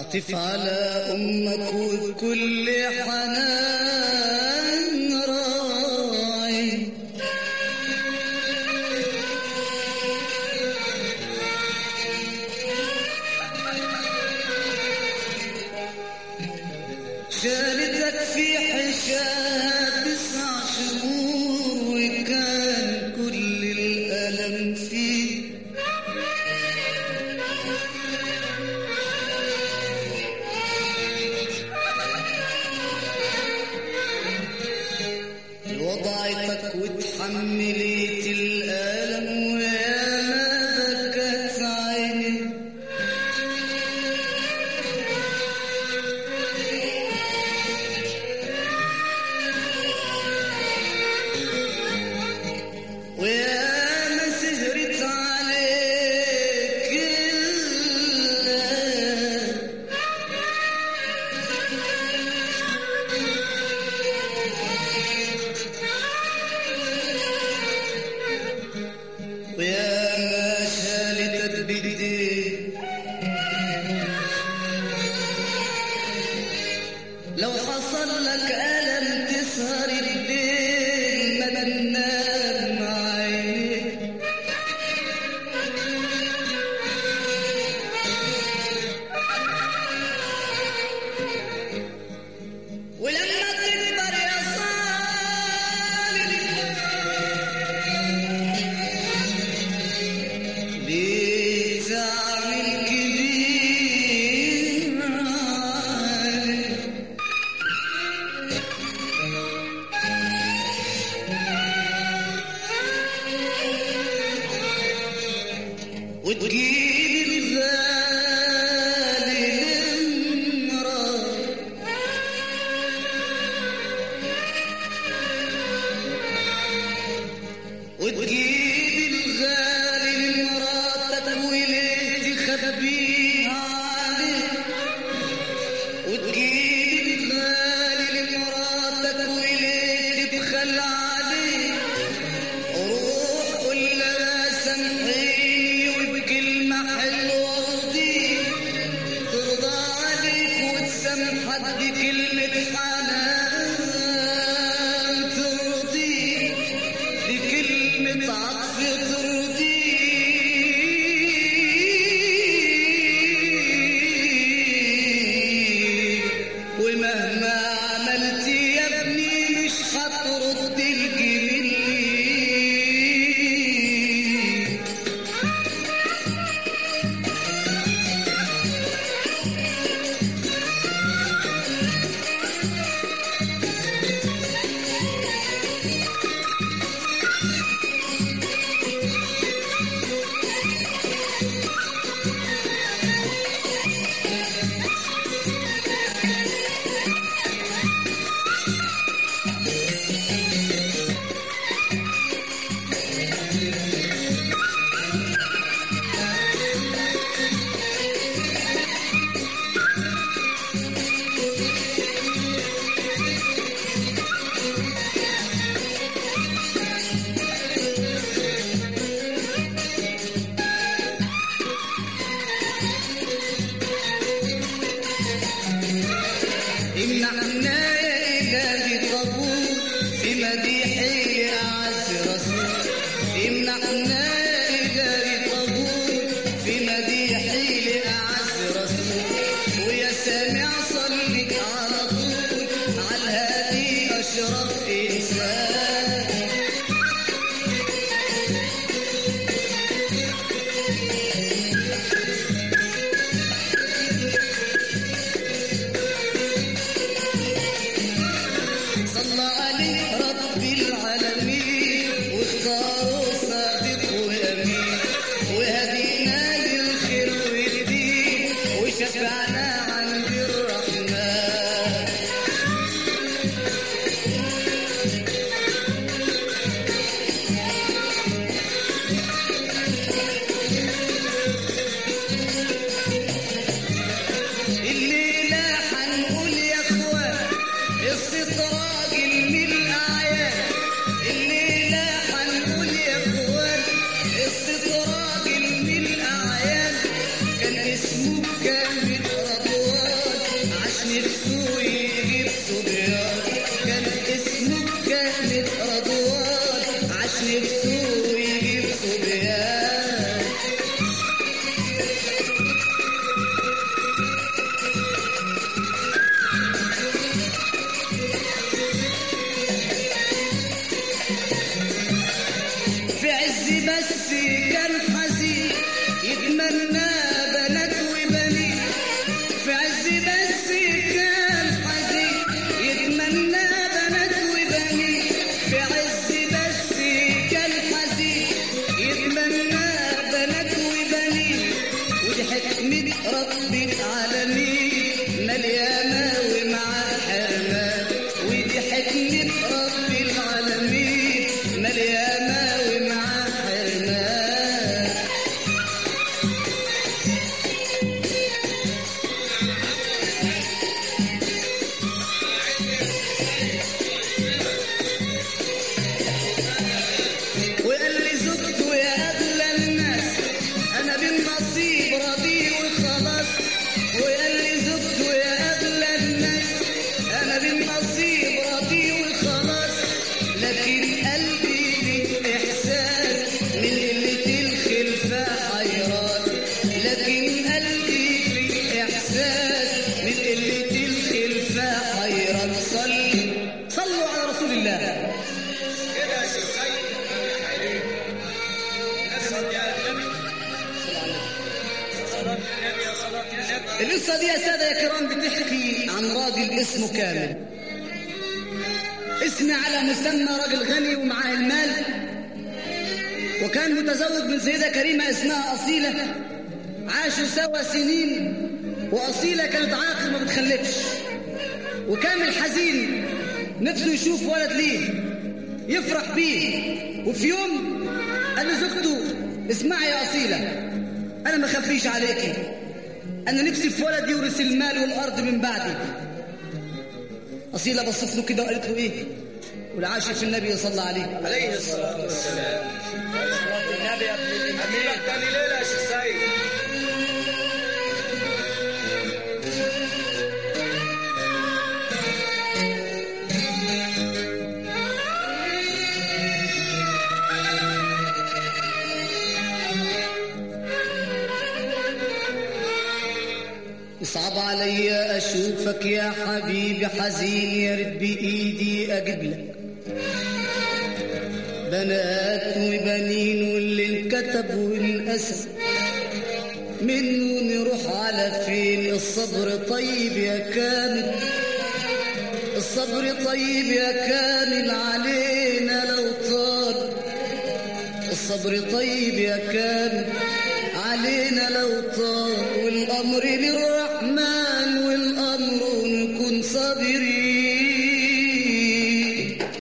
عطف على أمك وبكل حنان راعي شالتك في حشاها تسع شهور وكان كل الألم فيه وضعتك وتحملت الألم ويا ما بكت عيني ويا ما سهرت عليك الليل ويا ما شالتك بايديك لو حصل لك ألم تسهر الليل ما تنام عينيك ولما تكبر يا صالح بتعمل كبير عليك وتجيب الغالي للمرأة وتجيب الغالي لمراتك وليه تخبيه عليه وتجيب الغالي لمراتك وليه تبخل عليه روح قول لها سامحيني وبكلمة حلوة ارضيك ترضى عليك وتسامحك بكلمة حنان ترضيك بكلمة عطف ترضيك ومهما عملت يا ابني مش هترد الجميل امنعنا يا إلهي قبول في مديحي أعز رسول امنعنا يا إلهي قبول في مديحي لأعز رسول ويا سامع صلي على طول على الهادي أشرف إنسان صلى عليه رب العالمين واختاروا صادق وامين وهدينا للخير والدين وشفعنا عند الرحمن الليلة حنقول يا اخوان قصة راجل من منة رب العالمين مليانة ومعاه حرمان وقال لي زوجته يا أغلى الناس أنا بالنصيب راضي وخلاص وقال لي زوجته يا أغلى الناس أنا بالنصيب راضي وخلاص لكن قلبي ليه إحساس من قلة الخلفة حيران لكن قلبي ليه إحساس من قلة الخلفة حيران صلي صلوا على رسول الله كده يا شيخ سيد نسأل يا النبي صلاة النبي يا صلاة النبي القصة دي يا سادة يا كرام بتحكي عن راجل اسمه كامل اسم على مسمى راجل غني ومعاه المال وكان متزوج من سيدة كريمة اسمها أصيلة عاشوا سوا سنين وأصيلة كانت عاقل ما بتخلفش وكامل حزين نفسه يشوف ولد ليه يفرح بيه وفي يوم قال لزوجته اسمعي يا أصيلة أنا ما خبيش عليكي أنا نفسي في ولد يورث المال والأرض من بعدي أصيلة بصت له كده وقالت له إيه والعاشر في النبي صلى الله عليه عليه الصلاة والسلام صلاة النبي يا ابن الأمين تاني ليلة يا شيخ سيد يصعب علي أشوفك يا حبيبي حزين يا ريت بإيدي أجيب لك بنات وبنين واللي انكتب والأسد منه نروح على فين الصبر طيب يا كامل الصبر طيب يا كامل علينا لو طال الصبر طيب يا كامل علينا لو طال والأمر للرحمن